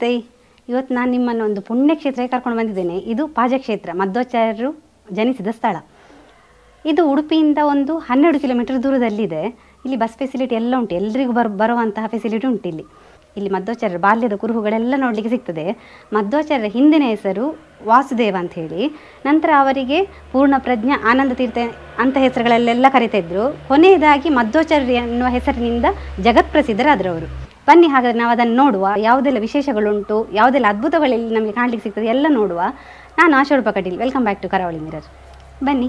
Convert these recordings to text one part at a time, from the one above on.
ನಮಸ್ತೆ ಇವತ್ತು ನಾನು ನಿಮ್ಮನ್ನು ಒಂದು ಪುಣ್ಯಕ್ಷೇತ್ರಕ್ಕೆ ಕರ್ಕೊಂಡು ಬಂದಿದ್ದೇನೆ ಇದು ಪಾಜಕ್ಷೇತ್ರ ಮಧ್ವಾಚಾರ್ಯರು ಜನಿಸಿದ ಸ್ಥಳ ಇದು ಉಡುಪಿಯಿಂದ ಒಂದು ಹನ್ನೆರಡು ಕಿಲೋಮೀಟರ್ ದೂರದಲ್ಲಿದೆ ಇಲ್ಲಿ ಬಸ್ ಫೆಸಿಲಿಟಿ ಎಲ್ಲ ಉಂಟು ಎಲ್ರಿಗೂ ಬರ್ ಬರುವಂತಹ ಫೆಸಿಲಿಟಿ ಉಂಟು ಇಲ್ಲಿ ಇಲ್ಲಿ ಮಧ್ವಾಚಾರ್ಯರ ಬಾಲ್ಯದ ಕುರುಹುಗಳೆಲ್ಲ ನೋಡಲಿಕ್ಕೆ ಸಿಗ್ತದೆ ಮಧ್ವಾಚಾರ್ಯರ ಹಿಂದಿನ ಹೆಸರು ವಾಸುದೇವ ಅಂತ ಹೇಳಿ ನಂತರ ಅವರಿಗೆ ಪೂರ್ಣ ಪ್ರಜ್ಞಾ ಆನಂದ ತೀರ್ಥ ಅಂತ ಹೆಸರುಗಳಲ್ಲೆಲ್ಲ ಕರಿತಾ ಇದ್ರು ಕೊನೆಯದಾಗಿ ಮಧ್ವಾಚಾರ್ಯ ಎನ್ನುವ ಹೆಸರಿನಿಂದ ಜಗತ್ಪ್ರಸಿದ್ಧರಾದರು ಅವರು ಬನ್ನಿ ಹಾಗಾದ್ರೆ ನಾವು ಅದನ್ನು ನೋಡುವ ಯಾವುದೆಲ್ಲ ವಿಶೇಷಗಳುಂಟು ಯಾವುದೆಲ್ಲ ಅದ್ಭುತಗಳಲ್ಲಿ ನಮಗೆ ಕಾಣಲಿಕ್ಕೆ ಸಿಗ್ತದೆ ಎಲ್ಲ ನೋಡುವ ನಾನು Asha Rupa Kateel welcome back to Karavali mirror ಬನ್ನಿ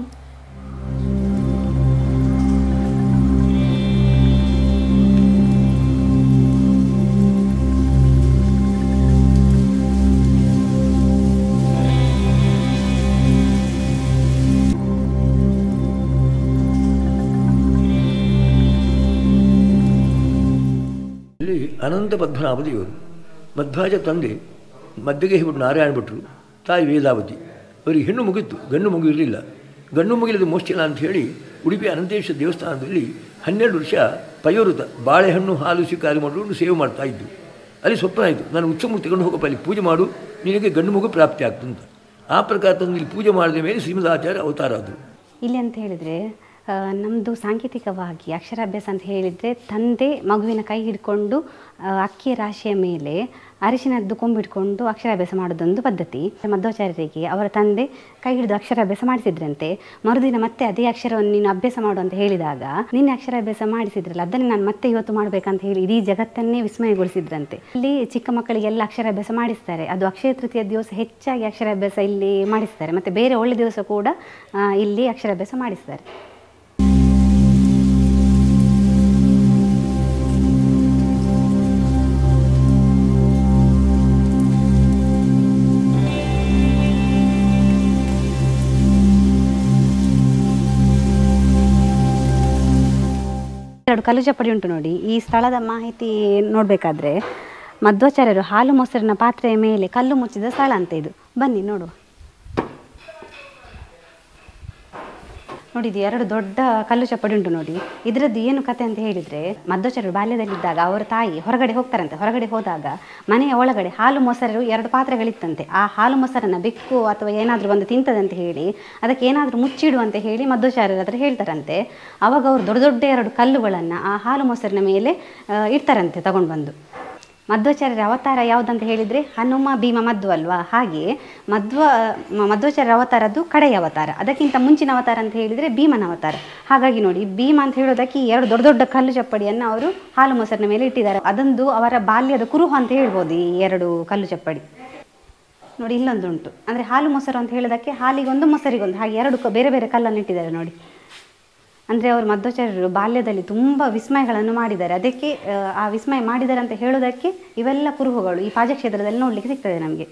ಇಲ್ಲಿ ಅನಂತ ಪದ್ಮನಾಭ ದೇವರು ಮಧ್ವಾಜ ತಂದೆ ಮಧ್ಯಗೆ ಹೇಳ್ಬಿಟ್ಟು ನಾರಾಯಣ ಭಟ್ರು ತಾಯಿ ವೇದಾವತಿ ಅವರಿಗೆ ಹೆಣ್ಣು ಮುಗಿತ್ತು ಗಂಡು ಮಗು ಇರಲಿಲ್ಲ ಗಂಡು ಮುಗಿಲಿದ್ದು ಮೋಷ್ಟಿಲ್ಲ ಅಂತ ಹೇಳಿ ಉಡುಪಿ ಅನಂತೇಶ್ವರ ದೇವಸ್ಥಾನದಲ್ಲಿ ಹನ್ನೆರಡು ವರ್ಷ ಪಯೋರುತ ಬಾಳೆಹಣ್ಣು ಹಾಲು ಸ್ವೀಕಾರ ಮಾಡಿಕೊಂಡು ಸೇವೆ ಮಾಡ್ತಾ ಇದ್ದು ಅಲ್ಲಿ ಸ್ವಪ್ನ ಆಯಿತು ನಾನು ಉತ್ಸವ ತಗೊಂಡು ಹೋಗಪ್ಪ ಅಲ್ಲಿ ಪೂಜೆ ಮಾಡು ನಿನಗೆ ಗಂಡು ಮಗು ಪ್ರಾಪ್ತಿ ಆಗ್ತದೆ ಅಂತ ಆ ಪ್ರಕಾರ ತಂದು ಇಲ್ಲಿ ಪೂಜೆ ಮಾಡಿದ ಮೇಲೆ ಶ್ರೀಮದಾಚಾರ್ಯ ಅವತಾರ ಆದರು ಇಲ್ಲಿ ಅಂತ ಹೇಳಿದರೆ ನಮ್ಮದು ಸಾಂಕೇತಿಕವಾಗಿ ಅಕ್ಷರಾಭ್ಯಾಸ ಅಂತ ಹೇಳಿದರೆ ತಂದೆ ಮಗುವಿನ ಕೈ ಹಿಡ್ಕೊಂಡು ಆ, ಅಕ್ಕಿಯ ರಾಶಿಯ ಮೇಲೆ ಅರಿಶಿನದ್ದು ಕೊಂಬಿಡ್ಕೊಂಡು ಅಕ್ಷರಾಭ್ಯಾಸ ಮಾಡೋದೊಂದು ಪದ್ಧತಿ ಮಧ್ವಾಚಾರ್ಯರಿಗೆ ಅವರ ತಂದೆ ಕೈ ಹಿಡಿದು ಅಕ್ಷರಾಭ್ಯಾಸ ಮಾಡಿಸಿದ್ರಂತೆ ಮರುದಿನ ಮತ್ತೆ ಅದೇ ಅಕ್ಷರವನ್ನು ನೀನು ಅಭ್ಯಾಸ ಮಾಡು ಅಂತ ಹೇಳಿದಾಗ ನಿನ್ನೆ ಅಕ್ಷರಾಭ್ಯಾಸ ಮಾಡಿಸಿದ್ರಲ್ಲ ಅದನ್ನೇ ನಾನು ಮತ್ತೆ ಇವತ್ತು ಮಾಡಬೇಕಂತ ಹೇಳಿ ಇಡೀ ಜಗತ್ತನ್ನೇ ವಿಸ್ಮಯಗೊಳಿಸಿದ್ರಂತೆ ಇಲ್ಲಿ ಚಿಕ್ಕ ಮಕ್ಕಳಿಗೆಲ್ಲ ಅಕ್ಷರಾಭ್ಯಾಸ ಮಾಡಿಸ್ತಾರೆ ಅದು ಅಕ್ಷಯ ತೃತೀಯ ದಿವಸ ಹೆಚ್ಚಾಗಿ ಅಕ್ಷರಾಭ್ಯಾಸ ಇಲ್ಲಿ ಮಾಡಿಸ್ತಾರೆ ಮತ್ತು ಬೇರೆ ಒಳ್ಳೆ ದಿವಸ ಕೂಡ ಆ, ಇಲ್ಲಿ ಅಕ್ಷರಾಭ್ಯಾಸ ಮಾಡಿಸ್ತಾರೆ ಎರಡು ಕಲ್ಲು ಚಪ್ಪಡಿ ಉಂಟು ನೋಡಿ ಈ ಸ್ಥಳದ ಮಾಹಿತಿ ನೋಡಬೇಕಾದ್ರೆ ಮಧ್ವಾಚಾರ್ಯರು ಹಾಲು ಮೊಸರಿನ ಪಾತ್ರೆಯ ಮೇಲೆ ಕಲ್ಲು ಮುಚ್ಚಿದ ಸ್ಥಳ ಅಂತ ಇದು ಬನ್ನಿ ನೋಡುವ ನೋಡಿ ಇದು ಎರಡು ದೊಡ್ಡ ಕಲ್ಲು ಚಪ್ಪಡಿ ಉಂಟು ನೋಡಿ ಇದರದ್ದು ಏನು ಕತೆ ಅಂತ ಹೇಳಿದರೆ ಮಧ್ವಾಚಾರ್ಯರು ಬಾಲ್ಯದಲ್ಲಿದ್ದಾಗ ಅವರ ತಾಯಿ ಹೊರಗಡೆ ಹೋಗ್ತಾರಂತೆ ಹೊರಗಡೆ ಹೋದಾಗ ಮನೆಯ ಒಳಗಡೆ ಹಾಲು ಮೊಸರು ಎರಡು ಪಾತ್ರೆಗಳಿತ್ತಂತೆ ಆ ಹಾಲು ಮೊಸರನ್ನು ಬೆಕ್ಕು ಅಥವಾ ಏನಾದರೂ ಬಂದು ತಿಂತದಂತ ಹೇಳಿ ಅದಕ್ಕೆ ಏನಾದರೂ ಮುಚ್ಚಿಡು ಅಂತ ಹೇಳಿ ಮಧ್ವಾಚಾರ್ಯರ ಹತ್ರ ಹೇಳ್ತಾರಂತೆ ಅವಾಗ ಅವರು ದೊಡ್ಡ ದೊಡ್ಡ ಎರಡು ಕಲ್ಲುಗಳನ್ನು ಆ ಹಾಲು ಮೊಸರಿನ ಮೇಲೆ ಆ, ಇಡ್ತಾರಂತೆ ತಗೊಂಡು ಬಂದು ಮಧ್ವಾಚಾರ್ಯರ ಅವತಾರ ಯಾವುದಂತ ಹೇಳಿದರೆ ಹನುಮ ಭೀಮ ಮಧ್ವ ಅಲ್ವಾ ಹಾಗೆ ಮಧ್ವ ಮ- ಮಧ್ವಾಚಾರ್ಯರ ಅವತಾರದ್ದು ಕಡೆಯ ಅವತಾರ ಅದಕ್ಕಿಂತ ಮುಂಚಿನ ಅವತಾರ ಅಂತ ಹೇಳಿದರೆ ಭೀಮನ ಅವತಾರ ಹಾಗಾಗಿ ನೋಡಿ ಭೀಮ ಅಂತ ಹೇಳೋದಕ್ಕೆ ಈ ಎರಡು ದೊಡ್ಡ ದೊಡ್ಡ ಕಲ್ಲು ಚಪ್ಪಡಿಯನ್ನು ಅವರು ಹಾಲು ಮೊಸರಿನ ಮೇಲೆ ಇಟ್ಟಿದ್ದಾರೆ ಅದೊಂದು ಅವರ ಬಾಲ್ಯದ ಕುರುಹು ಅಂತ ಹೇಳ್ಬೋದು ಈ ಎರಡು ಕಲ್ಲು ಚಪ್ಪಡಿ ನೋಡಿ ಇಲ್ಲೊಂದು ಉಂಟು ಅಂದರೆ ಹಾಲು ಮೊಸರು ಅಂತ ಹೇಳೋದಕ್ಕೆ ಹಾಲಿಗೊಂದು ಮೊಸರಿಗೊಂದು ಹಾಗೆ ಎರಡು ಕ- ಬೇರೆ ಬೇರೆ ಕಲ್ಲನ್ನು ಇಟ್ಟಿದ್ದಾರೆ ನೋಡಿ ಅಂದರೆ ಅವರು ಮಧ್ವಾಚಾರ್ಯರು ಬಾಲ್ಯದಲ್ಲಿ ತುಂಬ ವಿಸ್ಮಯಗಳನ್ನು ಮಾಡಿದ್ದಾರೆ ಅದಕ್ಕೆ ಆ, ಆ ವಿಸ್ಮಯ ಮಾಡಿದ್ದಾರೆ ಅಂತ ಹೇಳೋದಕ್ಕೆ ಇವೆಲ್ಲ ಕುರುಹುಗಳು ಈ ಪಾಜಕ್ಷೇತ್ರದಲ್ಲಿ ನೋಡಲಿಕ್ಕೆ ಸಿಗ್ತದೆ ನಮಗೆ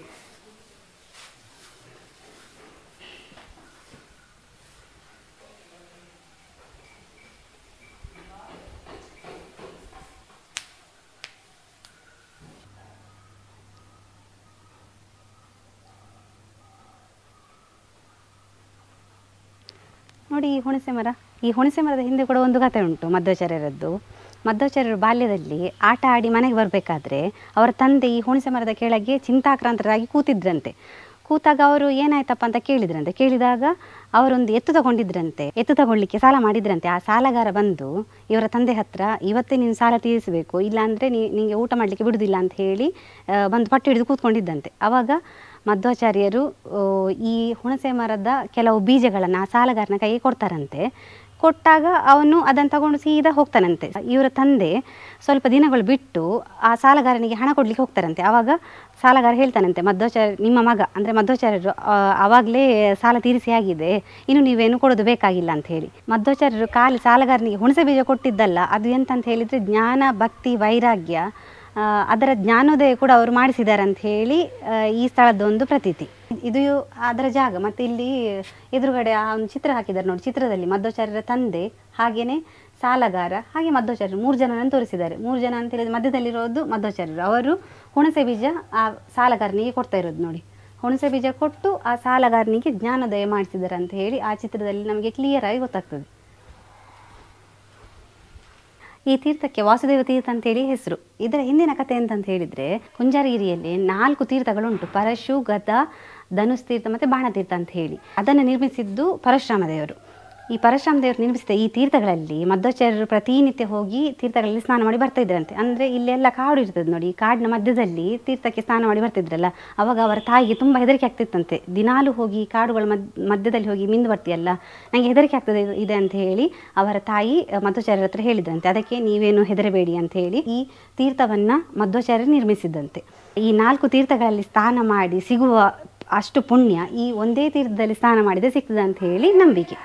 ನೋಡಿ ಈ ಹುಣಸೆ ಮರ ಈ ಹುಣಸೆ ಮರದ ಹಿಂದೆ ಕೂಡ ಒಂದು ಕಥೆ ಉಂಟು ಮಧ್ವಾಚಾರ್ಯರದ್ದು ಮಧ್ವಾಚಾರ್ಯರು ಬಾಲ್ಯದಲ್ಲಿ ಆಟ ಆಡಿ ಮನೆಗೆ ಬರಬೇಕಾದ್ರೆ ಅವರ ತಂದೆ ಈ ಹುಣಸೆ ಮರದ ಕೆಳಗೆ ಚಿಂತಾಕ್ರಾಂತರಾಗಿ ಕೂತಿದ್ರಂತೆ ಕೂತಾಗ ಅವರು ಏನಾಯ್ತಪ್ಪ ಅಂತ ಕೇಳಿದ್ರಂತೆ ಕೇಳಿದಾಗ ಅವರೊಂದು ಎತ್ತು ತಗೊಂಡಿದ್ರಂತೆ ಎತ್ತು ತಗೊಳ್ಳಿಕ್ಕೆ ಸಾಲ ಮಾಡಿದ್ರಂತೆ ಆ ಸಾಲಗಾರ ಬಂದು ಇವರ ತಂದೆ ಹತ್ರ ಇವತ್ತೇ ನೀನು ಸಾಲ ತೀರಿಸಬೇಕು ಇಲ್ಲಾಂದರೆ ನೀ ನಿಮಗೆ ಊಟ ಮಾಡಲಿಕ್ಕೆ ಬಿಡುವುದಿಲ್ಲ ಅಂತ ಹೇಳಿ ಆ, ಬಂದು ಪಟ್ಟು ಹಿಡಿದು ಕೂತ್ಕೊಂಡಿದ್ದಂತೆ ಆವಾಗ ಮಧ್ವಾಚಾರ್ಯರು ಆ, ಈ ಹುಣಸೆ ಮರದ ಕೆಲವು ಬೀಜಗಳನ್ನು ಆ ಸಾಲಗಾರನ ಕೈಗೆ ಕೊಡ್ತಾರಂತೆ ಕೊಟ್ಟಾಗ ಅವನು ಅದನ್ನು ತಗೊಂಡು ಸೀದಾ ಹೋಗ್ತಾನಂತೆ ಇವರ ತಂದೆ ಸ್ವಲ್ಪ ದಿನಗಳು ಬಿಟ್ಟು ಆ ಸಾಲಗಾರನಿಗೆ ಹಣ ಕೊಡ್ಲಿಕ್ಕೆ ಹೋಗ್ತಾರಂತೆ ಆವಾಗ ಸಾಲಗಾರ ಹೇಳ್ತಾನಂತೆ ಮಧ್ವಾಚಾರ್ಯ ನಿಮ್ಮ ಮಗ ಅಂದರೆ ಮಧ್ವಾಚಾರ್ಯರು ಆ, ಆವಾಗಲೇ ಸಾಲ ತೀರಿಸಿ ಆಗಿದೆ ಇನ್ನು ನೀವೇನು ಕೊಡೋದು ಬೇಕಾಗಿಲ್ಲ ಅಂತ ಹೇಳಿ ಮಧ್ವಾಚಾರ್ಯರು ಖಾಲಿ ಸಾಲಗಾರನಿಗೆ ಹುಣಸೆ ಬೀಜ ಕೊಟ್ಟಿದ್ದಲ್ಲ ಅದು ಎಂತ ಅಂತ ಹೇಳಿದರೆ ಜ್ಞಾನ ಭಕ್ತಿ ವೈರಾಗ್ಯ ಆ, ಅದರ ಜ್ಞಾನೋದಯ ಕೂಡ ಅವರು ಮಾಡಿಸಿದ್ದಾರೆ ಅಂತ ಹೇಳಿ ಆ, ಈ ಸ್ಥಳದೊಂದು ಪ್ರತೀತಿ ಇದು ಅದರ ಜಾಗ ಮತ್ತು ಇಲ್ಲಿ ಎದುರುಗಡೆ ಆ ಒಂದು ಚಿತ್ರ ಹಾಕಿದ್ದಾರೆ ನೋಡಿ ಚಿತ್ರದಲ್ಲಿ ಮಧ್ವಾಚಾರ್ಯರ ತಂದೆ ಹಾಗೇನೆ ಸಾಲಗಾರ ಹಾಗೆ ಮಧ್ವಾಚಾರ್ಯರು ಮೂರು ಜನನನ್ನು ತೋರಿಸಿದ್ದಾರೆ ಮೂರು ಜನ ಅಂತ ಹೇಳಿದ್ರೆ ಮಧ್ಯದಲ್ಲಿರೋದು ಮಧ್ವಾಚಾರ್ಯರು ಅವರು ಹುಣಸೆ ಬೀಜ ಆ ಸಾಲಗಾರನಿಗೆ ಕೊಡ್ತಾ ಇರೋದು ನೋಡಿ ಹುಣಸೆ ಬೀಜ ಕೊಟ್ಟು ಆ ಸಾಲಗಾರನಿಗೆ ಜ್ಞಾನೋದಯ ಮಾಡಿಸಿದ್ದಾರೆ ಅಂತ ಹೇಳಿ ಆ ಚಿತ್ರದಲ್ಲಿ ನಮಗೆ ಕ್ಲಿಯರ್ ಆಗಿ ಗೊತ್ತಾಗ್ತದೆ ಈ ತೀರ್ಥಕ್ಕೆ ವಾಸುದೇವ ತೀರ್ಥ ಅಂತೇಳಿ ಹೆಸರು ಇದರ ಹಿಂದಿನ ಕಥೆ ಅಂತಂತ ಹೇಳಿದರೆ ಕುಂಜಾರಗಿರಿಯಲ್ಲಿ ನಾಲ್ಕು ತೀರ್ಥಗಳುಂಟು ಪರಶು ಗದ ಧನುಸ್ ತೀರ್ಥ ಮತ್ತು ಬಾಣತೀರ್ಥ ಅಂತ ಹೇಳಿ ಅದನ್ನು ನಿರ್ಮಿಸಿದ್ದು ಪರಶುರಾಮ ದೇವರು ಈ ಪರಶುರಾಮ ದೇವರು ನಿರ್ಮಿಸಿದ ಈ ತೀರ್ಥಗಳಲ್ಲಿ ಮಧ್ವಾಚಾರ್ಯರು ಪ್ರತಿನಿತ್ಯ ಹೋಗಿ ತೀರ್ಥಗಳಲ್ಲಿ ಸ್ನಾನ ಮಾಡಿ ಬರ್ತಾ ಇದ್ರಂತೆ ಅಂದರೆ ಇಲ್ಲೆಲ್ಲ ಕಾಡು ಇರ್ತದೆ ನೋಡಿ ಈ ಕಾಡಿನ ಮಧ್ಯದಲ್ಲಿ ತೀರ್ಥಕ್ಕೆ ಸ್ನಾನ ಮಾಡಿ ಬರ್ತಿದ್ರಲ್ಲ ಅವಾಗ ಅವರ ತಾಯಿಗೆ ತುಂಬ ಹೆದರಿಕೆ ಆಗ್ತಿತ್ತಂತೆ ದಿನಾಲು ಹೋಗಿ ಕಾಡುಗಳ ಮದ್ ಮಧ್ಯದಲ್ಲಿ ಹೋಗಿ ಮಿಂದು ಬರ್ತೀಯಲ್ಲ ನನಗೆ ಹೆದರಿಕೆ ಆಗ್ತದೆ ಇದು- ಇದೆ ಅಂತ ಹೇಳಿ ಅವರ ತಾಯಿ ಅಹ್, ಮಧ್ವಾಚಾರ್ಯರ ಹತ್ರ ಹೇಳಿದ್ರಂತೆ ಅದಕ್ಕೆ ನೀವೇನು ಹೆದರಬೇಡಿ ಅಂತ ಹೇಳಿ ಈ ತೀರ್ಥವನ್ನು ಮಧ್ವಾಚಾರ್ಯರು ನಿರ್ಮಿಸಿದ್ದಂತೆ ಈ ನಾಲ್ಕು ತೀರ್ಥಗಳಲ್ಲಿ ಸ್ನಾನ ಮಾಡಿ ಸಿಗುವ ಅಷ್ಟು ಪುಣ್ಯ ಈ ಒಂದೇ ತೀರ್ಥದಲ್ಲಿ ಸ್ನಾನ ಮಾಡಿದರೆ ಸಿಗ್ತದೆ ಅಂತ ಹೇಳಿ ನಂಬಿಕೆ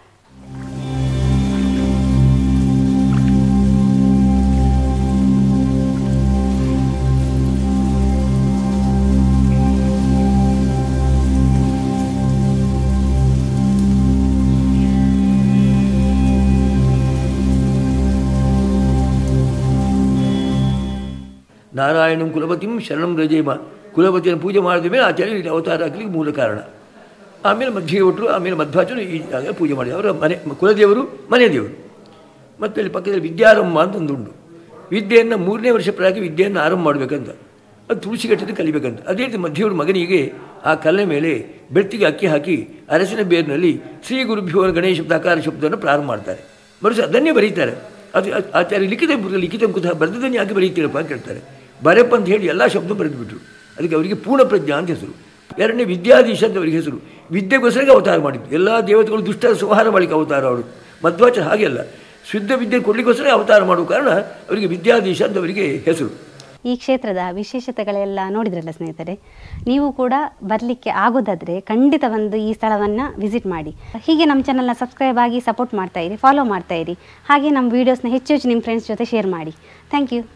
ನಾರಾಯಣಂ ಕುಲಪತಿಂ ಶರಣಂ ರಜೇಮ ಕುಲಪತಿಯನ್ನು ಪೂಜೆ ಮಾಡಿದ ಮೇಲೆ ಆಚಾರ್ಯ ಇಲ್ಲಿ ಅವತಾರ ಹಾಕಲಿಕ್ಕೆ ಮೂಲ ಕಾರಣ ಆಮೇಲೆ ಮಧ್ಯೆ ಒಟ್ಟರು ಆಮೇಲೆ ಮಧ್ವಾಚಾರ್ಯರು ಈ ಜಾಗ ಪೂಜೆ ಮಾಡಿದ್ರು ಅವರ ಮನೆ ಕುಲದೇವರು ಮನೆ ದೇವರು ಮತ್ತು ಅಲ್ಲಿ ಪಕ್ಕದಲ್ಲಿ ವಿದ್ಯಾರಂಭ ಅಂತ ಒಂದುಂಟು ವಿದ್ಯೆಯನ್ನು ಮೂರನೇ ವರ್ಷ ಪ್ರಾಯಕ್ಕೆ ವಿದ್ಯೆಯನ್ನು ಆರಂಭ ಮಾಡಬೇಕಂತ ಅದು ತುಳಸಿಗಟ್ಟದ ಕಲಿಬೇಕಂತ ಅದೇ ರೀತಿ ಮಧ್ಯವರು ಮಗನಿಗೆ ಆ ಕಲ್ಲ ಮೇಲೆ ಬೆಳ್ತಿಗೆ ಅಕ್ಕಿ ಹಾಕಿ ಅರಸಿನ ಬೇರಿನಲ್ಲಿ ಶ್ರೀ ಗುರುಭ್ಯೋ ಗಣೇಶ ಶಬ್ದಾಕಾರ ಶಬ್ದವನ್ನು ಪ್ರಾರಂಭ ಮಾಡ್ತಾರೆ ಮರುಸ ಅದನ್ನೇ ಬರೀತಾರೆ ಅದು ಅದು ಆಚಾರ್ಯ ಲಿಖಿತ ಪುಸ್ತಕ ಲಿಖಿತ ಕುತಃ ಬರೆದದನ್ನು ಯಾಕೆ ಬರೀತೀರಪ್ಪ ಅಂತ ಕೇಳ್ತಾರೆ ಬರೆಪ್ಪ ಅಂತ ಹೇಳಿ ಎಲ್ಲ ಶಬ್ದ ಬರೆದುಬಿಟ್ರು ಅದಕ್ಕೆ ಅವರಿಗೆ ಪೂರ್ಣ ಪ್ರಜ್ಞಾ ಅಂತ ಹೆಸರು ಎರಡನೇ ವಿದ್ಯಾಧೀಶ ಅಂತ ಅವರಿಗೆ ಹೆಸರು ವಿದ್ಯೆಗೋಸ್ಕರ ಅವತಾರ ಮಾಡಿದ್ದು ಎಲ್ಲ ದೇವತೆಗಳು ದುಷ್ಟರ ಸಂಹಾರ ಮಾಡಲಿಕ್ಕೆ ಅವತಾರ ಅವರು ಮಧ್ವಾಚಾರ್ಯ ಹಾಗೆ ಅಲ್ಲ ಶುದ್ಧ ವಿದ್ಯೆ ಕೊಡಲಿಕ್ಕೋಸ್ಕರ ಅವತಾರ ಮಾಡುವ ಕಾರಣ ಅವರಿಗೆ ವಿದ್ಯಾಧೀಶ ಅಂತ ಅವರಿಗೆ ಹೆಸರು ಈ ಕ್ಷೇತ್ರದ ವಿಶೇಷತೆಗಳೆಲ್ಲ ನೋಡಿದ್ರಲ್ಲ ಸ್ನೇಹಿತರೆ ನೀವು ಕೂಡ ಬರಲಿಕ್ಕೆ ಆಗೋದಾದರೆ ಖಂಡಿತ ಒಂದು ಈ ಸ್ಥಳವನ್ನು ವಿಸಿಟ್ ಮಾಡಿ ಹೀಗೆ ನಮ್ಮ ಚಾನಲ್ನ ಸಬ್ಸ್ಕ್ರೈಬ್ ಆಗಿ ಸಪೋರ್ಟ್ ಮಾಡ್ತಾ ಇರಿ ಫಾಲೋ ಮಾಡ್ತಾ ಇರಿ ಹಾಗೆ ನಮ್ಮ ವೀಡಿಯೋಸ್ನ ಹೆಚ್ಚು ಹೆಚ್ಚು ನಿಮ್ಮ ಫ್ರೆಂಡ್ಸ್ ಜೊತೆ ಶೇರ್ ಮಾಡಿ ಥ್ಯಾಂಕ್ ಯು